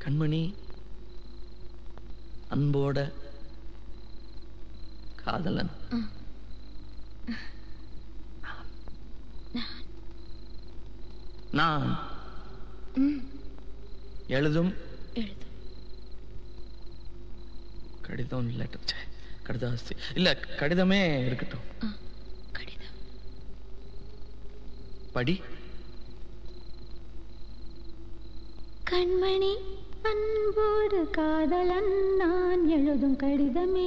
கண்மணி அன்போட காதலன் நான் எழுதும் எழுதும் கடிதம் லெட்டர் கடிதாஸ்தி இல்ல கடிதமே இருக்கட்டும் கடிதம் படி கண்மணி அன்போடு காதலன் நான் எழுதும் கடிதமே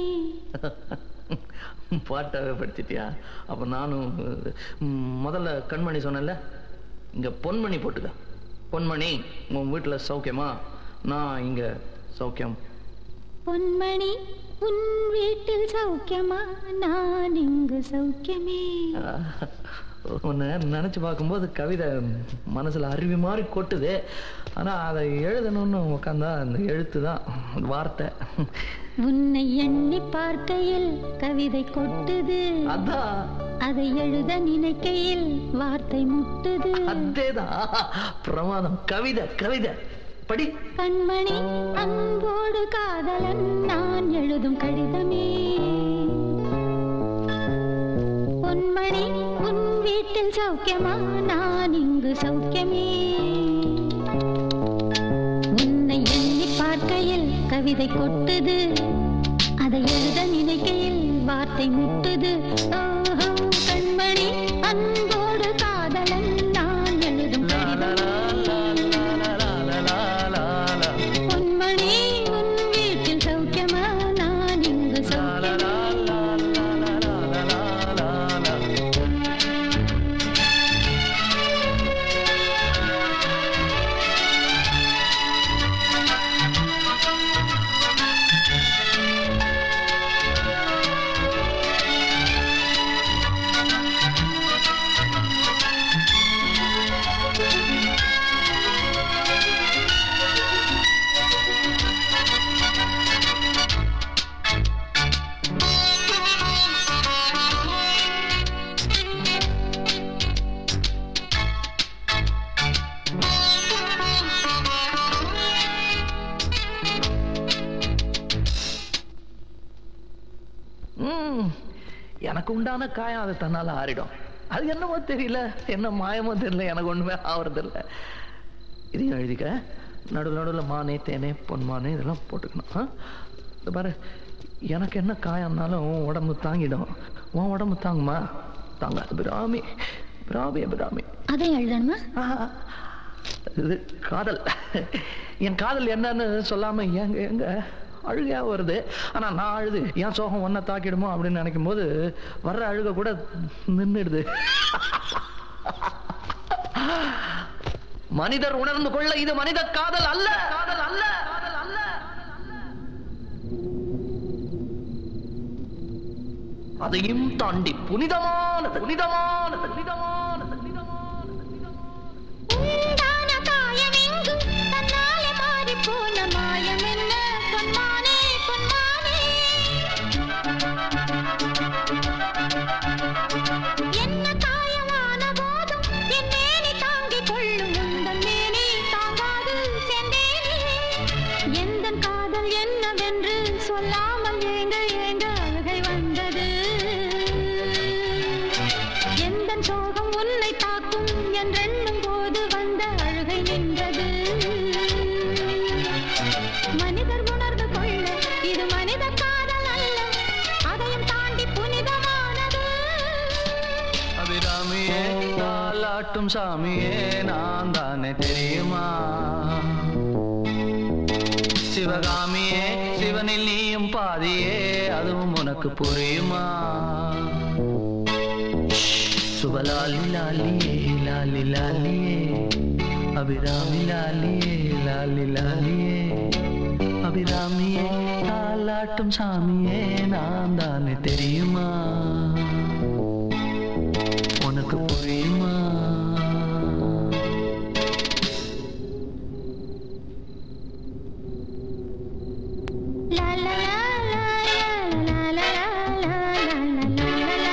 பாட்டாவே படிச்சிட்டியா அப்ப நானும் ம், முதல்ல கண்மணி சொன்னேன்ல இங்க பொன்மணி போட்டுக்க பொன்மணி உன் வீட்டுல சௌக்கியமா நான் இங்க சௌக்கியம் பொன்மணி உன் வீட்டில் சௌக்கியமா நான் இங்கு சௌக்கியமே உன்னை நினைச்சு பார்க்கும்போது கவிதை மனசுல அருவி மாதிரி கொட்டுது ஆனா அதை எழுதணும்னு உட்காந்தா அந்த எழுத்து தான் வார்த்தை உன்னை எண்ணி பார்க்கையில் கவிதை கொட்டுது அதான் அதை எழுத நினைக்கையில் வார்த்தை முட்டுது அதேதான் பிரமாதம் கவிதை கவிதை படி கண்மணி அன்போடு காதலன் நான் எழுதும் கடிதமே பொன்மணி உன் வீட்டில் சௌக்கியமா நான் இங்கு சௌக்கியமே உன்னை எண்ணி பார்க்கையில் கவிதை கொட்டுது அதை எழுத நினைக்கையில் வார்த்தை முட்டுது ஓஹோ, கண்மணி அன்போடு காதலன் நான் எழுதும் பொன்மணி உன் வீட்டில் சௌக்கியமா நான் இங்கு சௌக்கியமா ம், எனக்கு உண்டான காயம் அது தன்னால ஆறிடும் அது என்னமோ தெரியல என்ன மாயமோ தெரியல எனக்கு ஒண்ணுமே ஆவறது இல்ல இதையும் எழுதிக்க நடுவில் நடுவில் மானே தேனே பொன்மானே இதெல்லாம் போட்டுக்கணும் ஆ? இந்த பாரு எனக்கு என்ன காயம்னாலும் உன் உடம்பு தாங்கிடும் உன் உடம்பு தாங்குமா தாங்காது பிராமி பிராமி பிராமி அதை எழுதணுமா இது காதல் என் காதல் என்னன்னு சொல்லாம எங்க எங்க அழுகையா வருது ஆனா நான் அழுது என் சோகம் ஒன்ன தாக்கிடுமோ அப்படின்னு நினைக்கும் போது வர்ற அழுக கூட நின்றுடுது மனிதர் உணர்ந்து கொள்ள இது மனித காதல் அல்ல காதல் அல்ல காதல் அல்ல அதையும் தாண்டி புனிதமானது புனிதமானது புனிதமானது உண்டான காயமெங்கும் தன்னாலே மாறிப் போன மாயம் என்ன? பொன்மானே, பொன்மானே. என்ன காயமான போதும் என் மேனி தாங்கிக் கொள்ளும் உந்தன் மேனி தாங்காது செந்தேனே. எந்தன் காதல் என்னவென்று சொல்லாமல் ஏங்க ஏங்க அழுகை வந்தது எந்தன் சோகம் உன்னை தாக்கும் என்றெண்ணும் போது வந்த அழுகை நின்றது மனிதர் உணர்ந்து கொள்ள இது மனித காதல் அல்ல அதையும் தாண்டி புனிதமானது அபிராமியே தாலாட்டும் சாமியே நான் தானே தெரியுமா சிவகாமியே சிவனில் நீயும் பாதியே அதுவும் உனக்கு புரியுமா சுபலாலி லாலியே லாலி லாலியே அபிராமி லாலியே லாலி லாலியே அபிராமியே தாலாட்டும் சாமியே நான் தானே தெரியுமா உனக்கு புரியுமா லா லா லா லா லா லா லா லா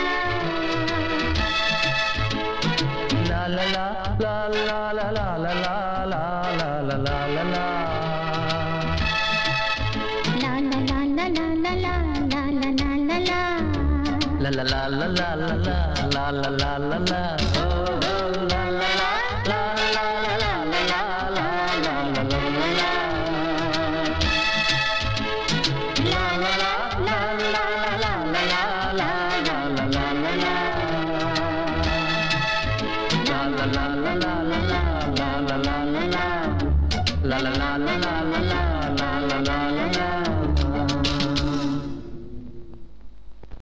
லா லா லா. La la la la la la la la la la la la la La la la la la la la la la la la la oh oh la la la la la la la la la la la la la la la La la la la la la la la la la la la la la la La la la la la la la la la la la La la la la la la la